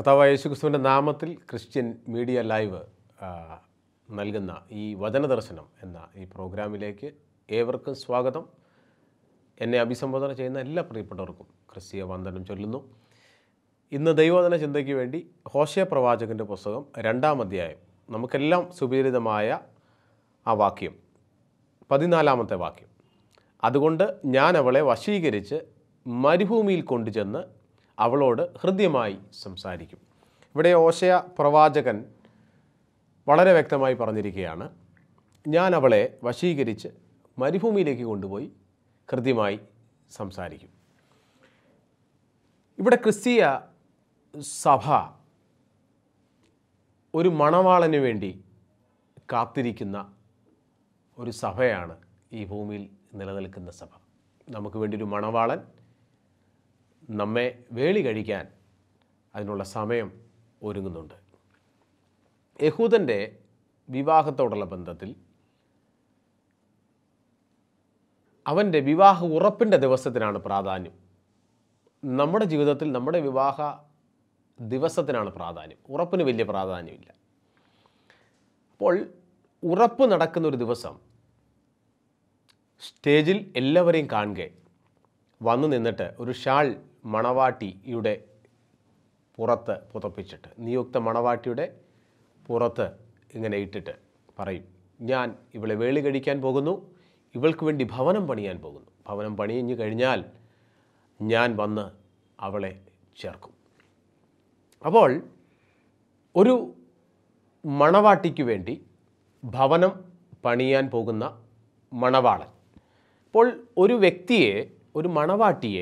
കർത്താവായ യേശുക്രിസ്തുവിൻ്റെ നാമത്തിൽ ക്രിസ്ത്യൻ മീഡിയ ലൈവ് ആ, നൽകുന്ന ഈ വചന ദർശനം എന്ന ഈ പ്രോഗ്രാമിലേക്ക് ഏവർക്കും സ്വാഗതം എന്നെ അഭിസംബോധന ചെയ്യുന്ന എല്ലാ പ്രിയപ്പെട്ടവർക്കും ക്രിസ്തീയ വന്ദനം ചൊല്ലുന്നു ഇന്ന് ദൈവവചന ചിന്തയ്ക്ക് വേണ്ടി ഹോശയ പ്രവാചകൻ്റെ പുസ്തകം രണ്ടാം അധ്യായം നമുക്കെല്ലാം സുപരിചിതമായ ആ വാക്യം പതിനാലാമത്തെ വാക്യം അതുകൊണ്ട് ഞാൻ അവളെ വശീകരിച്ച് മരുഭൂമിയിൽ കൊണ്ടുചെന്ന് അവളോട് ഹൃദ്യമായി സംസാരിക്കും ഇവിടെ ഓശയ പ്രവാചകൻ വളരെ വ്യക്തമായി പറഞ്ഞിരിക്കുകയാണ് ഞാൻ അവളെ വശീകരിച്ച് മരുഭൂമിയിലേക്ക് കൊണ്ടുപോയി ഹൃദ്യമായി സംസാരിക്കും ഇവിടെ ക്രിസ്തീയ സഭ ഒരു മണവാളന് വേണ്ടി കാത്തിരിക്കുന്ന ഒരു സഭയാണ് ഈ ഭൂമിയിൽ നിലനിൽക്കുന്ന സഭ നമുക്ക് വേണ്ടി ഒരു മണവാളൻ നമ്മെ വേളി കഴിക്കാൻ അതിനുള്ള സമയം ഒരുങ്ങുന്നുണ്ട് യഹൂദൻ്റെ വിവാഹത്തോടുള്ള ബന്ധത്തിൽ അവൻ്റെ വിവാഹ ഉറപ്പിൻ്റെ ദിവസത്തിനാണ് പ്രാധാന്യം നമ്മുടെ ജീവിതത്തിൽ നമ്മുടെ വിവാഹ ദിവസത്തിനാണ് പ്രാധാന്യം ഉറപ്പിന് വലിയ പ്രാധാന്യമില്ല അപ്പോൾ ഉറപ്പ് നടക്കുന്ന ഒരു ദിവസം സ്റ്റേജിൽ എല്ലാവരെയും കാണുക വന്നു നിന്നിട്ട് ഒരു ഷാൾ മണവാട്ടിയുടെ പുറത്ത് പുതപ്പിച്ചിട്ട് നിയുക്ത മണവാട്ടിയുടെ പുറത്ത് ഇങ്ങനെ ഇട്ടിട്ട് പറയും ഞാൻ ഇവളെ വേളി കഴിക്കാൻ പോകുന്നു ഇവൾക്ക് വേണ്ടി ഭവനം പണിയാൻ പോകുന്നു ഭവനം പണിഞ്ഞു കഴിഞ്ഞാൽ ഞാൻ വന്ന് അവളെ ചേർക്കും അപ്പോൾ ഒരു മണവാട്ടിക്ക് വേണ്ടി ഭവനം പണിയാൻ പോകുന്ന മണവാളൻ അപ്പോൾ ഒരു വ്യക്തിയെ ഒരു മണവാട്ടിയെ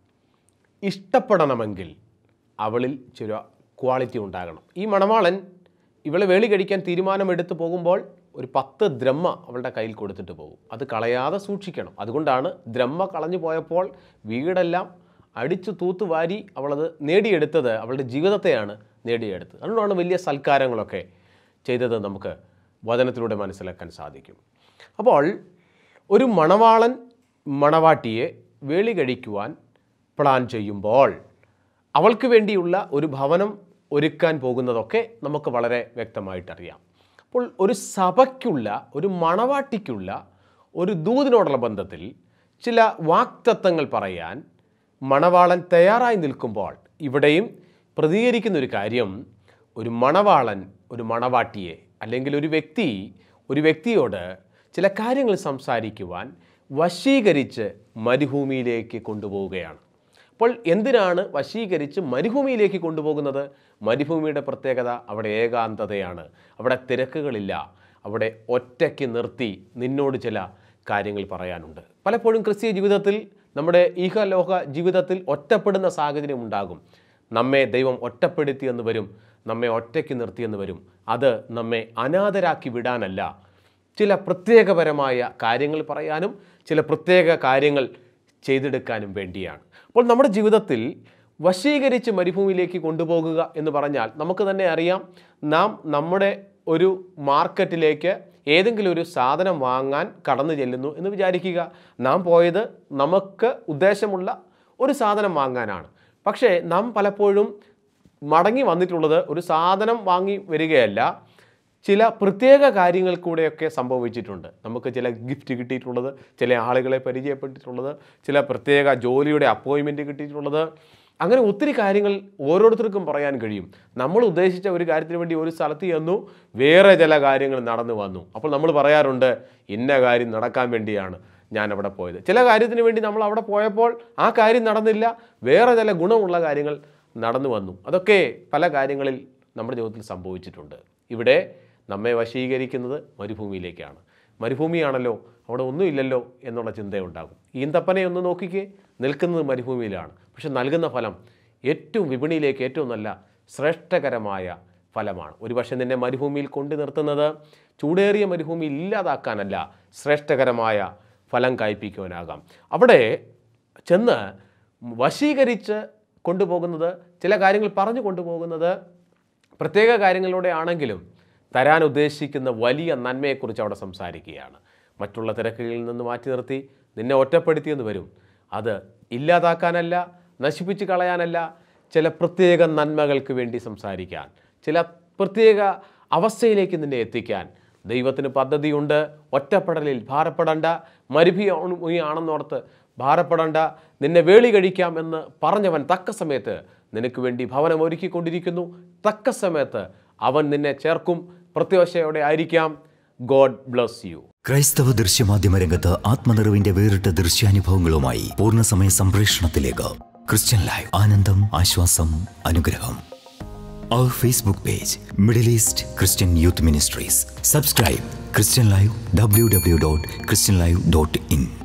ഇഷ്ടപ്പെടണമെങ്കിൽ അവളിൽ ചില ക്വാളിറ്റി ഉണ്ടാകണം ഈ മണവാളൻ ഇവളെ വേളി കഴിക്കാൻ തീരുമാനമെടുത്ത് പോകുമ്പോൾ ഒരു പത്ത് ദ്രഹ്മ അവളുടെ കയ്യിൽ കൊടുത്തിട്ട് പോകും അത് കളയാതെ സൂക്ഷിക്കണം അതുകൊണ്ടാണ് ദ്രഹ്മ കളഞ്ഞു പോയപ്പോൾ വീടെല്ലാം അടിച്ചു തൂത്തുവാരി അവളത് നേടിയെടുത്തത് അവളുടെ ജീവിതത്തെയാണ് നേടിയെടുത്തത് അതുകൊണ്ടാണ് വലിയ സൽക്കാരങ്ങളൊക്കെ ചെയ്തത് നമുക്ക് വചനത്തിലൂടെ മനസ്സിലാക്കാൻ സാധിക്കും അപ്പോൾ ഒരു മണവാളൻ മണവാട്ടിയെ വേളി കഴിക്കുവാൻ പ്ലാൻ ചെയ്യുമ്പോൾ അവൾക്ക് വേണ്ടിയുള്ള ഒരു ഭവനം ഒരുക്കാൻ പോകുന്നതൊക്കെ നമുക്ക് വളരെ വ്യക്തമായിട്ടറിയാം അപ്പോൾ ഒരു സഭയ്ക്കുള്ള ഒരു മണവാട്ടിക്കുള്ള ഒരു ദൂതിനോടുള്ള ബന്ധത്തിൽ ചില വാക്തത്വങ്ങൾ പറയാൻ മണവാളൻ തയ്യാറായി നിൽക്കുമ്പോൾ ഇവിടെയും പ്രതികരിക്കുന്ന ഒരു കാര്യം ഒരു മണവാളൻ ഒരു മണവാട്ടിയെ അല്ലെങ്കിൽ ഒരു വ്യക്തി ഒരു വ്യക്തിയോട് ചില കാര്യങ്ങൾ സംസാരിക്കുവാൻ വശീകരിച്ച് മരുഭൂമിയിലേക്ക് കൊണ്ടുപോവുകയാണ് അപ്പോൾ എന്തിനാണ് വശീകരിച്ച് മരുഭൂമിയിലേക്ക് കൊണ്ടുപോകുന്നത് മരുഭൂമിയുടെ പ്രത്യേകത അവിടെ ഏകാന്തതയാണ് അവിടെ തിരക്കുകളില്ല അവിടെ ഒറ്റയ്ക്ക് നിർത്തി നിന്നോട് ചില കാര്യങ്ങൾ പറയാനുണ്ട് പലപ്പോഴും ക്രിസ്തീയ ജീവിതത്തിൽ നമ്മുടെ ഈഹലോക ജീവിതത്തിൽ ഒറ്റപ്പെടുന്ന സാഹചര്യം ഉണ്ടാകും നമ്മെ ദൈവം ഒറ്റപ്പെടുത്തിയെന്ന് വരും നമ്മെ ഒറ്റയ്ക്ക് നിർത്തിയെന്ന് വരും അത് നമ്മെ അനാഥരാക്കി വിടാനല്ല ചില പ്രത്യേകപരമായ കാര്യങ്ങൾ പറയാനും ചില പ്രത്യേക കാര്യങ്ങൾ ചെയ്തെടുക്കാനും വേണ്ടിയാണ് അപ്പോൾ നമ്മുടെ ജീവിതത്തിൽ വശീകരിച്ച് മരുഭൂമിയിലേക്ക് കൊണ്ടുപോകുക എന്ന് പറഞ്ഞാൽ നമുക്ക് തന്നെ അറിയാം നാം നമ്മുടെ ഒരു മാർക്കറ്റിലേക്ക് ഏതെങ്കിലും ഒരു സാധനം വാങ്ങാൻ കടന്നു ചെല്ലുന്നു എന്ന് വിചാരിക്കുക നാം പോയത് നമുക്ക് ഉദ്ദേശമുള്ള ഒരു സാധനം വാങ്ങാനാണ് പക്ഷേ നാം പലപ്പോഴും മടങ്ങി വന്നിട്ടുള്ളത് ഒരു സാധനം വാങ്ങി വരികയല്ല ചില പ്രത്യേക കാര്യങ്ങൾ കൂടെയൊക്കെ സംഭവിച്ചിട്ടുണ്ട് നമുക്ക് ചില ഗിഫ്റ്റ് കിട്ടിയിട്ടുള്ളത് ചില ആളുകളെ പരിചയപ്പെട്ടിട്ടുള്ളത് ചില പ്രത്യേക ജോലിയുടെ അപ്പോയിൻമെൻറ്റ് കിട്ടിയിട്ടുള്ളത് അങ്ങനെ ഒത്തിരി കാര്യങ്ങൾ ഓരോരുത്തർക്കും പറയാൻ കഴിയും നമ്മൾ ഉദ്ദേശിച്ച ഒരു കാര്യത്തിന് വേണ്ടി ഒരു സ്ഥലത്ത് ചെന്നു വേറെ ചില കാര്യങ്ങൾ നടന്നു വന്നു അപ്പോൾ നമ്മൾ പറയാറുണ്ട് ഇന്ന കാര്യം നടക്കാൻ വേണ്ടിയാണ് ഞാൻ അവിടെ പോയത് ചില കാര്യത്തിന് വേണ്ടി നമ്മൾ അവിടെ പോയപ്പോൾ ആ കാര്യം നടന്നില്ല വേറെ ചില ഗുണമുള്ള കാര്യങ്ങൾ നടന്നു വന്നു അതൊക്കെ പല കാര്യങ്ങളിൽ നമ്മുടെ ജീവിതത്തിൽ സംഭവിച്ചിട്ടുണ്ട് ഇവിടെ നമ്മെ വശീകരിക്കുന്നത് മരുഭൂമിയിലേക്കാണ് മരുഭൂമിയാണല്ലോ അവിടെ ഒന്നുമില്ലല്ലോ എന്നുള്ള ചിന്തയുണ്ടാകും ഈന്തപ്പനെ ഒന്ന് നോക്കിക്കേ നിൽക്കുന്നത് മരുഭൂമിയിലാണ് പക്ഷെ നൽകുന്ന ഫലം ഏറ്റവും വിപണിയിലേക്ക് ഏറ്റവും നല്ല ശ്രേഷ്ഠകരമായ ഫലമാണ് ഒരുപക്ഷെ നിന്നെ മരുഭൂമിയിൽ കൊണ്ടു നിർത്തുന്നത് ചൂടേറിയ മരുഭൂമി ഇല്ലാതാക്കാനല്ല ശ്രേഷ്ഠകരമായ ഫലം കായ്പിക്കുവാനാകാം അവിടെ ചെന്ന് വശീകരിച്ച് കൊണ്ടുപോകുന്നത് ചില കാര്യങ്ങൾ പറഞ്ഞു കൊണ്ടുപോകുന്നത് പ്രത്യേക കാര്യങ്ങളിലൂടെ ആണെങ്കിലും തരാൻ ഉദ്ദേശിക്കുന്ന വലിയ നന്മയെക്കുറിച്ച് അവിടെ സംസാരിക്കുകയാണ് മറ്റുള്ള തിരക്കുകളിൽ നിന്ന് മാറ്റി നിർത്തി നിന്നെ ഒറ്റപ്പെടുത്തിയെന്ന് വരും അത് ഇല്ലാതാക്കാനല്ല നശിപ്പിച്ച് കളയാനല്ല ചില പ്രത്യേക നന്മകൾക്ക് വേണ്ടി സംസാരിക്കാൻ ചില പ്രത്യേക അവസ്ഥയിലേക്ക് നിന്നെ എത്തിക്കാൻ ദൈവത്തിന് പദ്ധതിയുണ്ട് ഒറ്റപ്പെടലിൽ ഭാരപ്പെടേണ്ട മരുഭിയാണെന്നോർത്ത് ഭാരപ്പെടേണ്ട നിന്നെ വേളി കഴിക്കാം എന്ന് പറഞ്ഞവൻ തക്ക സമയത്ത് നിനക്ക് വേണ്ടി ഭവനം ഒരുക്കിക്കൊണ്ടിരിക്കുന്നു തക്ക സമയത്ത് അവൻ നിന്നെ ചേർക്കും പ്രത്യാശയോടെ ആയിരിക്കാം ഗോഡ് ബ്ലസ് യു ക്രൈസ്തവ ദൃശ്യമാധ്യമ രംഗത്ത് ആത്മനിറവിന്റെ വേറിട്ട ദൃശ്യാനുഭവങ്ങളുമായി പൂർണ്ണസമയ സംപ്രേഷണത്തിലേക്ക് ക്രിസ്ത്യൻ ലൈവ് ആനന്ദം ആശ്വാസം അനുഗ്രഹം അവർ Facebook page Middle East Christian Youth Ministries subscribe Christian live W W dot Christian live dot in